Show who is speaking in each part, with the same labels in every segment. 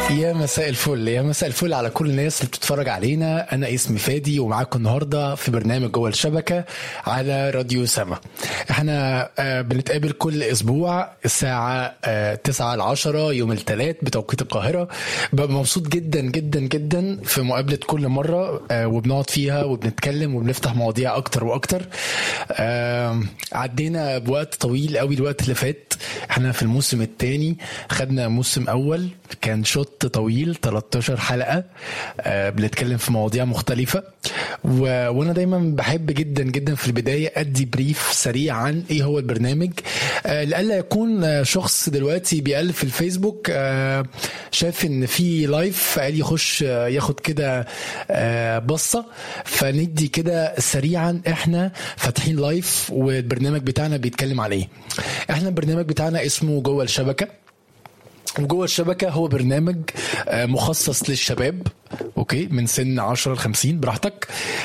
Speaker 1: يا مساء الفل يا مساء الفل على كل الناس اللي بتتفرج علينا انا اسمي فادي ومعاكم النهارده في برنامج جوه الشبكه على راديو سما احنا آه، بنتقابل كل اسبوع الساعه آه، 9 ل 10 يوم الثلاث بتوقيت القاهره ببقى مبسوط جدا جدا جدا في مقابله كل مره آه، وبنقعد فيها وبنتكلم وبنفتح مواضيع اكتر واكتر آه، عدينا بوقت طويل قوي الوقت اللي فات احنا في الموسم الثاني خدنا موسم اول كان شوط طويل 13 حلقه آه، بنتكلم في مواضيع مختلفه و... وانا دايما بحب جدا جدا في البدايه ادي بريف سريع عن ايه هو البرنامج آه، لئلا يكون آه، شخص دلوقتي بيقلب في الفيسبوك آه، شاف ان في لايف فقال يخش آه، ياخد كده آه، بصه فندي كده سريعا احنا فاتحين لايف والبرنامج بتاعنا بيتكلم على ايه احنا البرنامج بتاعنا اسمه جوه الشبكه وجوه الشبكه هو برنامج آه، مخصص للشباب اوكي من سن 10 ل 50 براحتك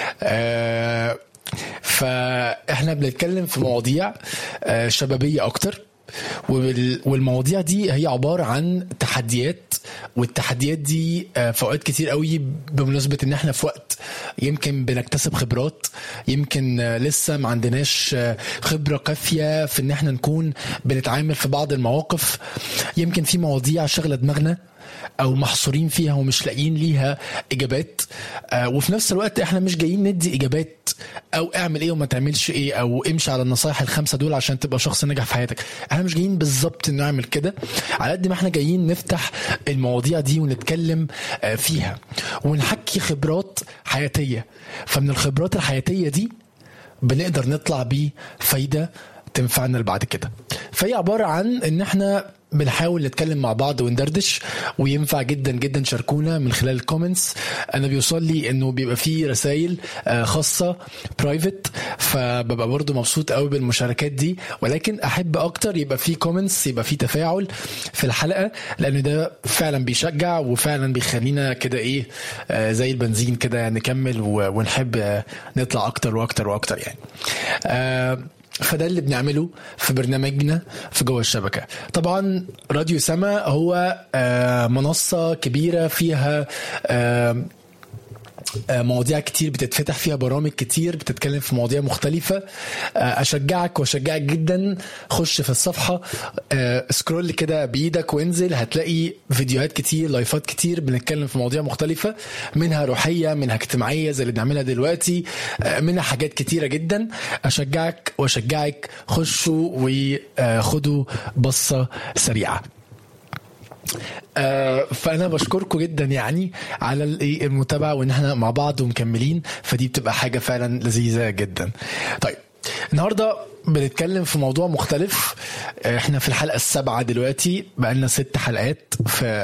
Speaker 1: آه، فاحنا بنتكلم في مواضيع آه، شبابيه اكتر وال- والمواضيع دي هي عباره عن تحديات والتحديات دي آه، في اوقات كتير قوي بمناسبه ان احنا في وقت يمكن بنكتسب خبرات يمكن آه، لسه ما عندناش آه، خبره كافيه في ان احنا نكون بنتعامل في بعض المواقف يمكن في مواضيع شغله دماغنا او محصورين فيها ومش لاقيين ليها اجابات آه وفي نفس الوقت احنا مش جايين ندي اجابات او اعمل ايه وما تعملش ايه او امشي على النصايح الخمسه دول عشان تبقى شخص ناجح في حياتك احنا مش جايين بالظبط نعمل كده على قد ما احنا جايين نفتح المواضيع دي ونتكلم آه فيها ونحكي خبرات حياتيه فمن الخبرات الحياتيه دي بنقدر نطلع بيه فايده تنفعنا بعد كده فهي عباره عن ان احنا بنحاول نتكلم مع بعض وندردش وينفع جدا جدا شاركونا من خلال الكومنتس انا بيوصل لي انه بيبقى فيه رسائل آه، خاصه برايفت فببقى برضو مبسوط قوي بالمشاركات دي ولكن احب اكتر يبقى فيه كومنتس يبقى فيه تفاعل في الحلقه لان ده فعلا بيشجع وفعلا بيخلينا كده ايه آه، زي البنزين كده نكمل و- ونحب آه، نطلع اكتر واكتر واكتر يعني آه، فده اللي بنعمله في برنامجنا في جوه الشبكه طبعا راديو سما هو آه، منصه كبيره فيها آه، آه، مواضيع كتير بتتفتح فيها برامج كتير بتتكلم في مواضيع مختلفة آه، أشجعك وأشجعك جدا خش في الصفحة آه، سكرول كده بإيدك وانزل هتلاقي فيديوهات كتير لايفات كتير بنتكلم في مواضيع مختلفة منها روحية منها اجتماعية زي اللي بنعملها دلوقتي آه، منها حاجات كتيرة جدا أشجعك وأشجعك خشوا وخدوا بصة سريعة آه، فانا بشكركم جدا يعني على الإيه المتابعه وان احنا مع بعض ومكملين فدي بتبقى حاجه فعلا لذيذه جدا طيب النهارده بنتكلم في موضوع مختلف آه، احنا في الحلقه السابعه دلوقتي بقالنا ست حلقات في